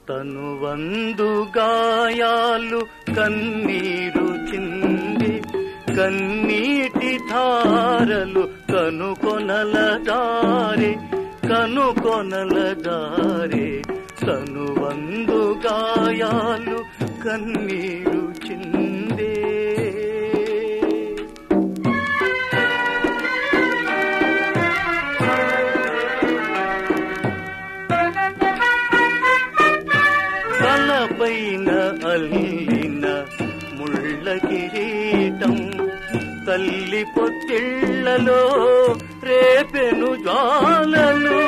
తను వందు గాయాలు కన్నీరు చింది కన్నీటి ధారలు కనుకొనల దారే కనుకొనల దారే తను వందు గాయాలు కన్నీరు చిందే తలపైన అల్లిన ముళ్ళ కిరీటం తల్లి పొత్తిళ్లలో రేపెను జ్వాలలు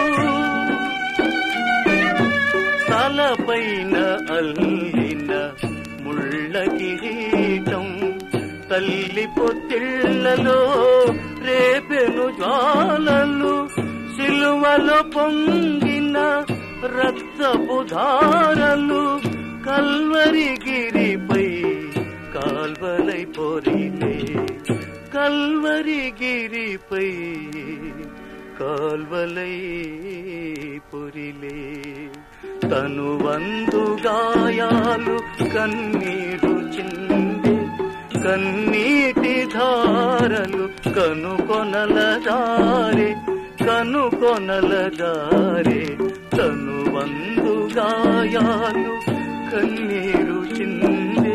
తలపైన అల్లిన ముళ్ళ కిరీటం తల్లి పొత్తిళ్లలో రేపెను జ్వాలలు సిలువలో పొంగిన రక్తపు ధారలు కల్వరిగిరిపై కాల్వలై పొరిలే కల్వరిగిరిపై కాల్వలై పొరిలే తను వందు గాయాలు కన్నీరు చిందే కన్నీటి ధారలు కనుకొనల దారే కనుకొనల దారే తను వందు గాయాలు కన్నీరు చిందే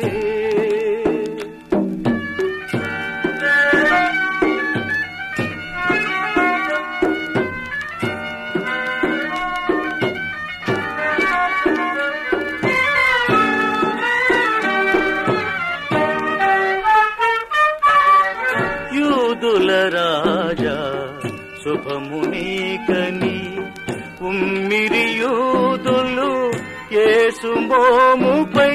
యూదుల రాజా శుభమునీకని ఉమ్మిరి యూదులు యేసు మోముపై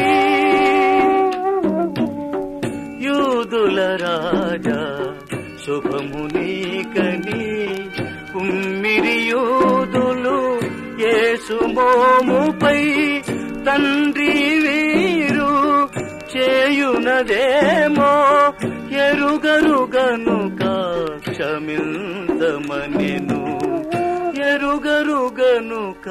యూదుల రాజా శుభమునీకని ఉమ్మిరి యూదులు యేసు మోముపై తండ్రి వీరు చేయునదేమో ఎరుగరు గనుక క్షమించమనెను ఎరుగరు గనుక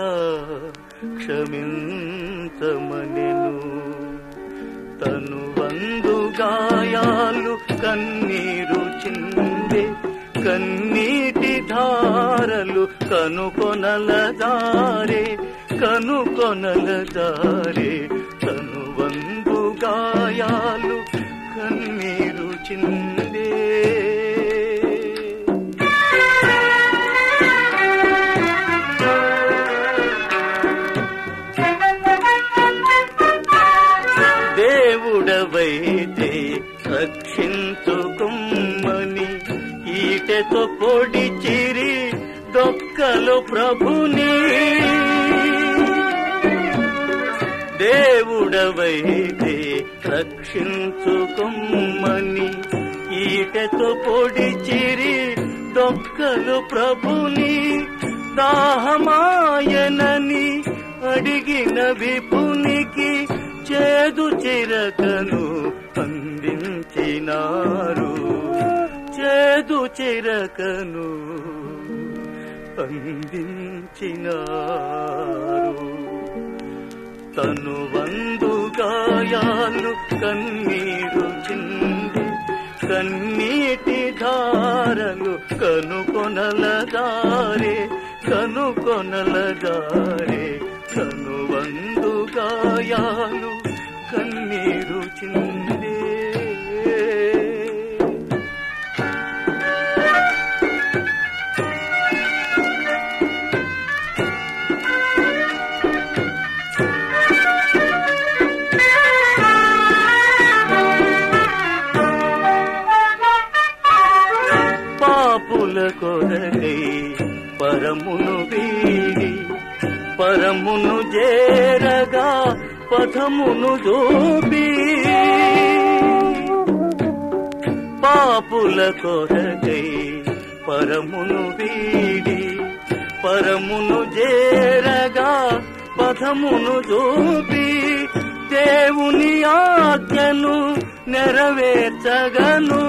క్షమించమనెను తను వందు గాయాలు కన్నీరు చిందే కన్నీటి ధారలు కనుకొనల దారే కనుకొనల దారే తను వందు గాయాలు కన్నీరు చిందే దేవుడవైతే రక్షించుకుమ్మని ఈటెతో పొడిచిరి దొక్కలు ప్రభుని దేవుడవైతే రక్షించుకుమ్మని ఈటెతో పొడిచిరి దొక్కలు ప్రభుని దాహమాయనని అడిగిన విపునికి చేదు చిరకను అందించినారు చేదు చిరకను అందించినారు తను వందు గాయాలు కన్నీరు చింది కన్నీటి ధారలు కనుకొనల దారే కనుకొనల దారే తను వందు గాయాలు కన్నీరు చిందే పాపుల కొరకై పరమును వీడి పరమును చేరగా పథమును దోపి పాపుల కొరకై పరమును వీడి పరమును చేరగా పథమును దోపి దేవుని ఆజ్ఞను నెరవేర్చగను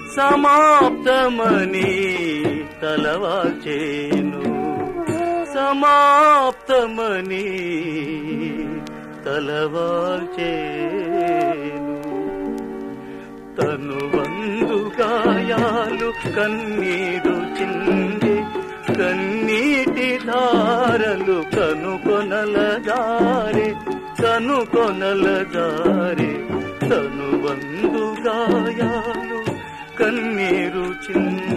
సమాప్తమని తలవాచేను సమాప్తమని తలవాల్చేను తను వందు గాయాలు కన్నీరు చింది కన్నీటి ధారలు కనుకొనల దారి కనుకొనల దారి తను వందు గాయాలు కన్నీరు చింది